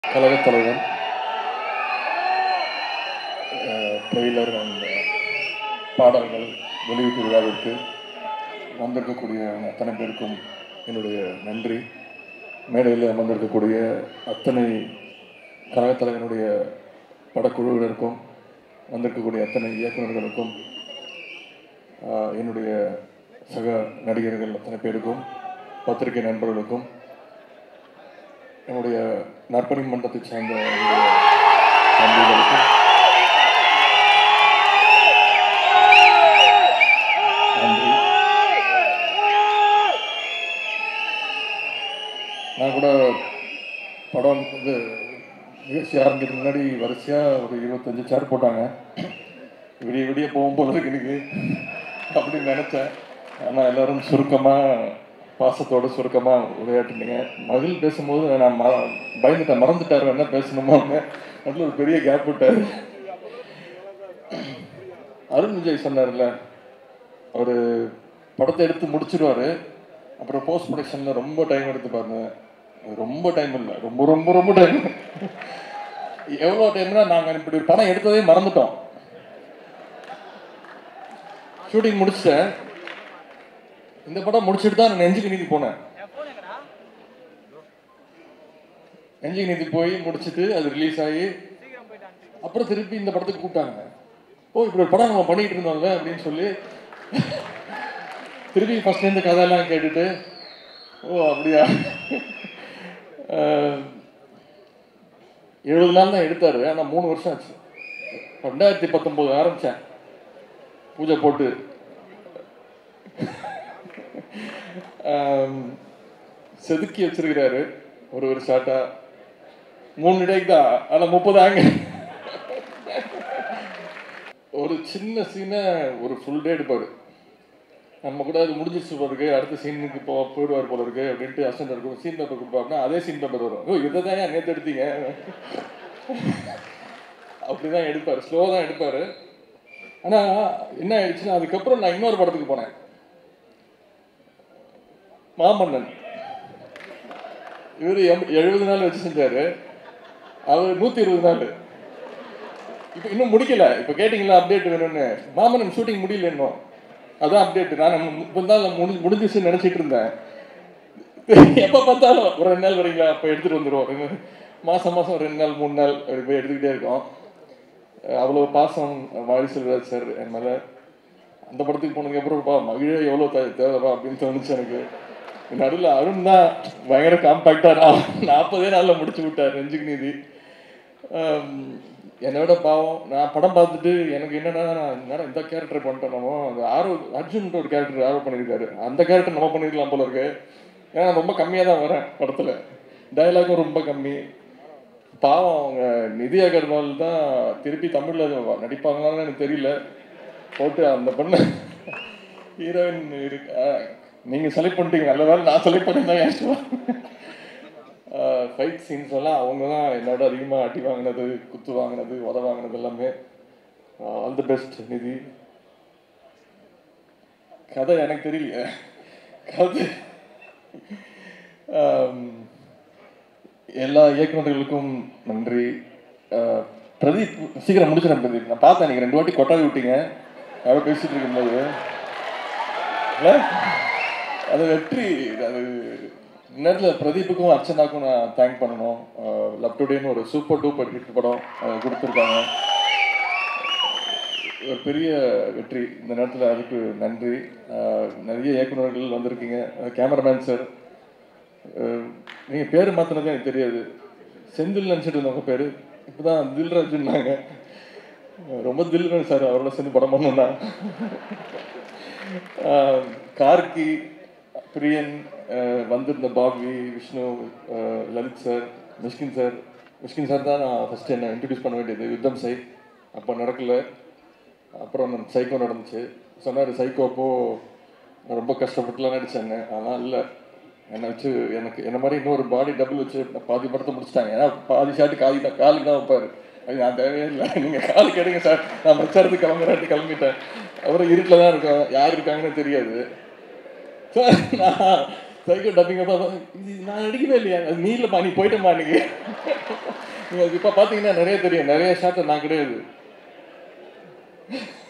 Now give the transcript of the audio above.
கழகத் தலைவர் trailer and பாடல்கள் வெளியீட்டு விழாவிற்கு வந்திருக்கக்கூடிய அத்தனை பேருக்கும் என்னுடைய நன்றி மேடையில் அமர்ந்திருக்கக்கூடிய அத்தனை கழகத் தலைவனுடைய படக்குழுவினருக்கும் வந்திருக்கக்கூடிய அத்தனை இயக்குநர்களுக்கும் ஆஹ், என்னுடைய சக நடிகர்கள் அத்தனை பேருக்கும் பத்திரிகை நண்பர்களுக்கும் என்னுடைய நற்பணி மன்றத்தை சார்ந்த என்னுடைய நண்பர்களுக்கும் நன்றி நான் கூட படம் இது நிகழ்ச்சி ஆரம்பிக்கிறதுக்கு முன்னாடி வரிசையாக ஒரு இருபத்தஞ்சு சேர் போட்டாங்க விடிய விடிய போகும் போல இருக்கு எனக்கு அப்படின்னு நினச்சேன் ஆனால் எல்லாரும் சுருக்கமாக பாசத்தோட சுருக்கமாக உரையாட்டுனீங்க மகிழ் பேசும்போது நான் ம பயந்துட்டேன் மறந்துட்டார் என்ன பேசணுமோன்னு அதில் ஒரு பெரிய கேப் விட்டார் அருண் விஜய் சொன்னார்ல அவர் படத்தை எடுத்து முடிச்சிருவாரு அப்புறம் போஸ்ட் ப்ரொடக்ஷனில் ரொம்ப டைம் எடுத்து பாருங்க ரொம்ப டைம் இல்லை ரொம்ப ரொம்ப ரொம்ப டைம் எவ்வளோ டைம்னா நாங்கள் இப்படி ஒரு படம் எடுத்ததே மறந்துட்டோம் ஷூட்டிங் முடிச்சிட்டேன் இந்த படம் முடிச்சுட்டு தான் நான் நெஞ்சுக்கு நீதி போனேன் நெஞ்சுக்கு நீதி போய் முடிச்சிட்டு அது ரிலீஸ் ஆகி அப்புறம் திருப்பி இந்த படத்துக்கு கூப்பிட்டாங்க ஓ இப்படி ஒரு படம் நம்ம பண்ணிட்டு இருந்தோம்ல அப்படின்னு சொல்லி திருப்பி ஃபர்ஸ்ட்லேருந்து கதையெல்லாம் கேட்டுட்டு ஓ அப்படியா அஹ், எழுபது நாள் தான் எடுத்தாரு ஆனால் மூணு வருஷம் ஆச்சு ரெண்டாயிரத்தி பத்தொம்போது ஆரம்பித்தேன் பூஜை போட்டு ஆம், செதுக்கி வச்சிருக்கிறாரு ஒரு ஒரு ஷாட்டா மூணு டேக் தான் ஆனால் முப்பது ஆங்க ஒரு சின்ன சீனை ஒரு ஃபுல் டே எடுப்பாரு நம்ம கூட அது முடிஞ்சிச்சு போல இருக்கு அடுத்த சீனுக்கு போ போயிடுவார் போல இருக்கு அப்படின்ட்டு அசன் இருக்கும் சீன் பேப்பர் கொடுப்பாருன்னா அதே சீன் பேப்பர் வரும் ஓ இதை தான் ஏன் நேற்று எடுத்தீங்க அப்படிதான் எடுப்பார் ஸ்லோ தான் எடுப்பார் ஆனால் என்ன ஆயிடுச்சுன்னா அதுக்கப்புறம் நான் இன்னொரு படத்துக்கு போனேன் மாமன்னன் இவர் எழுபது நாள் வச்சு செஞ்சாரு அவர் நூற்றி இருபது நாள் இப்போ இன்னும் முடிக்கல இப்போ கேட்டிங்களா அப்டேட் வேணும்னு மாமன்னன் ஷூட்டிங் முடியல இன்னும் அதான் அப்டேட் நான் இப்போ தான் முடிஞ்சு முடிஞ்சிச்சுன்னு நினச்சிட்டு இருந்தேன் எப்போ பார்த்தாலும் ஒரு ரெண்டு நாள் வரீங்களா அப்போ எடுத்துகிட்டு வந்துடுவோம் மாதம் மாதம் ரெண்டு நாள் மூணு நாள் அப்படி போய் எடுத்துக்கிட்டே இருக்கோம் அவ்வளோ பாசம் மாரி செல்வராஜ் சார் என் மேலே அந்த படத்துக்கு போனதுக்கப்புறம்ப்பா மகிழ எவ்வளோ தே தேவைப்பா அப்படின்னு தோணுச்சு எனக்கு நடுவில் அருண் தான் பயங்கர காம்பேக்டாக நான் நாற்பதே நாளில் முடிச்சு விட்டார் நெஞ்சுக்கு நீதி ஆம், என்னை விட பாவம் நான் படம் பார்த்துட்டு எனக்கு என்னன்னா நான் என்னடா இந்த கேரக்டர் பண்ணிட்டோம் நம்ம அந்த ஆரோ அர்ஜுன்ன்ற ஒரு கேரக்டர் ஆரோ பண்ணியிருக்காரு அந்த கேரக்டர் நம்ம பண்ணிருக்கலாம் போல இருக்கு ஏன்னா நான் ரொம்ப கம்மியாக தான் வரேன் படத்தில் டயலாகும் ரொம்ப கம்மி பாவம் அவங்க நிதி அகர்வால் தான் திருப்பி தமிழில் நடிப்பாங்களான்னு எனக்கு தெரியல போட்டு அந்த பொண்ணு ஹீரோயின் இருக்கு நீங்கள் செலக்ட் பண்ணிட்டீங்க நல்ல வேலை நான் செலக்ட் பண்ணியிருந்தேன் ஆக்சுவலாக ஃபைட் சீன்ஸ் எல்லாம் அவங்க தான் என்னோட அதிகமாக அடி வாங்கினது குத்து வாங்கினது உத வாங்கினது எல்லாமே ஆல் தி பெஸ்ட் நிதி கதை எனக்கு தெரியல கதை ஆம், எல்லா இயக்குநர்களுக்கும் நன்றி ஆஹ், பிரதீப் சீக்கிரம் முடிச்சிடறேன் பிரதீப் நான் பார்த்தேன் நீங்கள் ரெண்டு வாட்டி கொட்டாவி விட்டீங்க யாரோ பேசிட்டு இருக்கும்போது இல்ல? அது வெற்றி அது நேரத்தில் பிரதீப்புக்கும் அர்ச்சனாக்கும் நான் தேங்க் பண்ணணும் லவ் டுடேன்னு ஒரு சூப்பர் டூப்பர் ஹிட் படம் அது கொடுத்துருக்காங்க ஒரு பெரிய வெற்றி இந்த நேரத்தில் அதுக்கு நன்றி அஹ், நிறைய இயக்குநர்கள் வந்திருக்கீங்க கேமராமேன் சார் நீங்கள் பேர் மாற்றினது எனக்கு தெரியாது செந்தில் நினச்சிட்டு இருந்தவங்க பேர் இப்போ தான் தில்ராஜுன்னாங்க ரொம்ப தில் சார் அவரோட சேர்ந்து படம் பண்ணணும்னா ஆஹ் கார்கி பிரியன் ஆஹ் வந்திருந்த பாபி விஷ்ணு ஆஹ் Lalith sir Mysskin sir Mysskin sir தான் நான் ஃபஸ்ட்டு என்ன இன்ட்ரடியூஸ் பண்ண வேண்டியது யுத்தம் சை அப்போ நடக்கல அப்புறம் சைக்கோ நடந்துச்சு சொன்னார் சைக்கோ அப்போ நான் ரொம்ப கஷ்டப்பட்டுலாம் நடித்தேன் ஆனால் இல்லை என்னை வச்சு எனக்கு என்ன மாதிரி இன்னொரு பாடி டபுள் வச்சு நான் பாதி படத்தை முடிச்சிட்டாங்க ஏன்னா பாதி ஷாட்டு காலி தான் காலுக்கு தான் வைப்பார் அது நான் தேவையே இல்லை நீங்கள் காலுக்கு எடுங்க சார் நான் பிரச்சாரத்துக்கு கிளம்புறாட்டு கிளம்பிட்டேன் அப்புறம் இருட்டில் தான் இருக்கோம் யார் இருக்காங்கன்னு தெரியாது சார் நான் சைக்கோ டப்பிங் அப்போ இது நான் நடிக்கவே இல்லையா அது நீ இல்லைப்பா நீ போயிட்டேம்மா அன்னைக்கு நீங்கள் இப்போ பார்த்தீங்கன்னா நிறைய தெரியும் நிறைய ஷாட்டை நான் கிடையாது